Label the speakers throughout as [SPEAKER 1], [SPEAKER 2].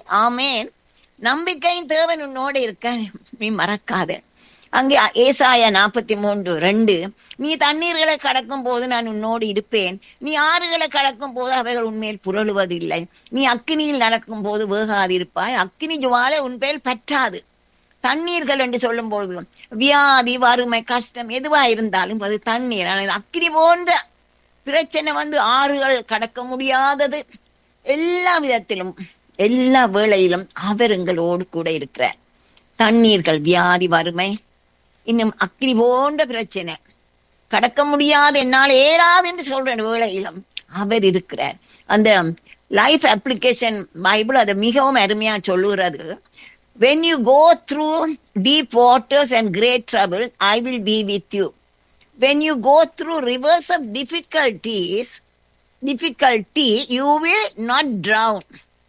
[SPEAKER 1] ஆமேன் நம்பிக்கையின் தேவன் உன்னோடு இருக்க நீ மறக்காத அங்கே ஏசாயா நாற்பத்தி மூன்று ரெண்டு நீ தண்ணீர்களை கடக்கும் போது நான் உன்னோடு இருப்பேன் நீ ஆறுகளை கடக்கும் போது அவைகள் உன்மேல் புரளுவதில்லை நீ அக்கினியில் நடக்கும் போது வேகாதிருப்பாய் அக்கினி ஜுவாலை உன்பேல் பற்றாது தண்ணீர்கள் என்று சொல்லும் பொழுது வியாதி வறுமை கஷ்டம் எதுவா இருந்தாலும் அது தண்ணீர் ஆனால் அக்கினி போன்ற பிரச்சனை வந்து ஆறுகள் கடக்க முடியாதது எல்லா விதத்திலும் எல்லா வேளையிலும் அவர் எங்களோடு கூட இருக்கிறார் தண்ணீர்கள் வியாதி வறுமை இன்னும் அக்கினி போன்ற பிரச்சனை கடக்க முடியாது என்னால் ஏறாது என்று சொல்ற வேளையிலும் அவர் இருக்கிறார் அந்த லைஃப் அப்ளிகேஷன் பைபிள் அதை மிகவும் அருமையா சொல்லுகிறது when you go through deep waters and great trouble i will be with you when you go through rivers of difficulties difficulty you will not drown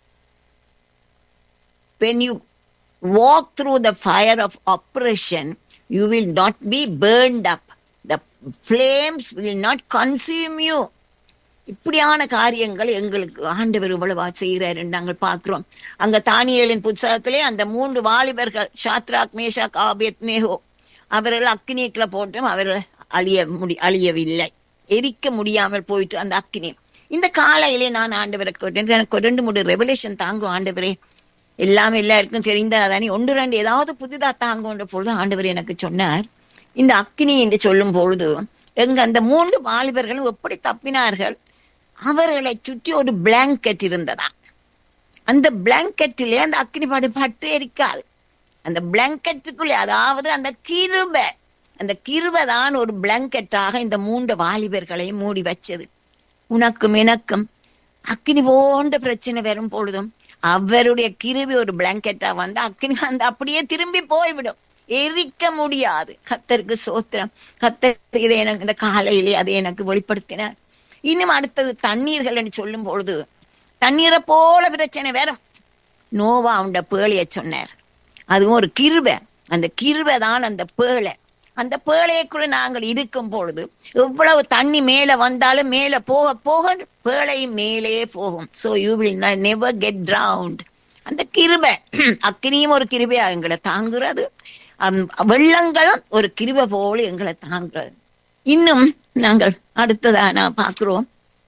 [SPEAKER 1] when you walk through the fire of oppression you will not be burned up the flames will not consume you இப்படியான காரியங்கள் எங்களுக்கு ஆண்டவர் இவ்வளவா செய்கிறார் நாங்கள் பார்க்கிறோம் அங்க தானியலின் புத்தகத்திலே அந்த மூன்று வாலிபர்கள் சாத்ராக் மேஷாக் ஆபேத் நேஹோ அவர்கள் அக்னிக்குள்ள போட்டும் அவர்கள் அழிய முடி அழியவில்லை எரிக்க முடியாமல் போயிட்டு அந்த அக்னி இந்த காலையிலே நான் ஆண்டவரை கேட்டேன் எனக்கு ஒரு ரெண்டு மூணு ரெவலேஷன் தாங்கும் ஆண்டவரே எல்லாம் எல்லாருக்கும் தெரிந்தாதானே ஒன்று ரெண்டு ஏதாவது புதிதா தாங்குன்ற பொழுது ஆண்டவர் எனக்கு சொன்னார் இந்த அக்னி என்று சொல்லும் பொழுது எங்க அந்த மூன்று வாலிபர்களும் எப்படி தப்பினார்கள் அவர்களை சுற்றி ஒரு பிளாங்கெட் இருந்ததா அந்த பிளாங்கெட்டிலே அந்த அக்னி பாடு பட்டு எரிக்காது அந்த பிளாங்கெட்டுக்குள்ளே அதாவது அந்த கிருபை அந்த கிருபை தான் ஒரு பிளாங்கெட்டாக இந்த மூன்று வாலிபர்களை மூடி வச்சது உனக்கும் எனக்கும் அக்னி போன்ற பிரச்சனை வரும் பொழுதும் அவருடைய கிருபி ஒரு பிளாங்கெட்டா வந்து அக்னி வந்து அப்படியே திரும்பி போய்விடும் எரிக்க முடியாது கத்தருக்கு சோத்திரம் கத்தர் இதை எனக்கு இந்த காலையிலே அதை எனக்கு வெளிப்படுத்தினார் இன்னும் அடுத்தது தண்ணீர்கள் என்று சொல்லும் பொழுது தண்ணீரை போல பிரச்சனை வரும் நோவா அவன் பேழைய சொன்னார் அதுவும் ஒரு கிருபை அந்த கிருபை தான் அந்த பேழை அந்த பேழைக்குள்ள நாங்கள் இருக்கும் பொழுது எவ்வளவு தண்ணி மேல வந்தாலும் மேல போக போக பேழை மேலே போகும் so you will never get drowned அந்த கிருபை அக்கினியும் ஒரு கிருபையா எங்களை தாங்குறது வெள்ளங்களும் ஒரு கிருபை போல எங்களை தாங்குறது இன்னும் நாங்கள் அடுத்ததா நான் பாக்குறோம்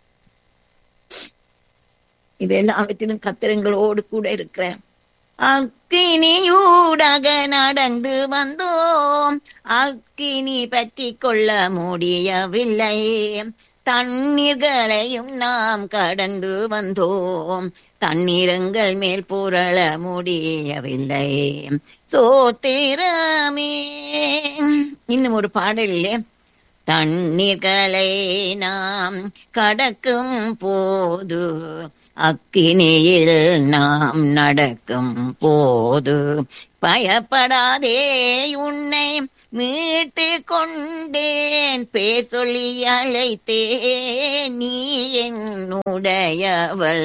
[SPEAKER 1] இது எல்லாவற்றிலும் கத்திரங்களோடு கூட இருக்கிறேன் அக்கினியூடாக நடந்து வந்தோம் அக்கினி பற்றி கொள்ள முடியவில்லை தண்ணீர்களையும் நாம் கடந்து வந்தோம் தண்ணீரங்கள் மேல் புரள முடியவில்லை சோத்திரமே இன்னும் ஒரு பாடலிலே தண்ணீர்களை நாம் கடக்கும் போது அக்கினியில் நாம் நடக்கும் போது பயப்படாதே உன்னை மீட்டு கொண்டேன் பேர் சொல்லி அழைத்தேன் நீ என்னுடையவள்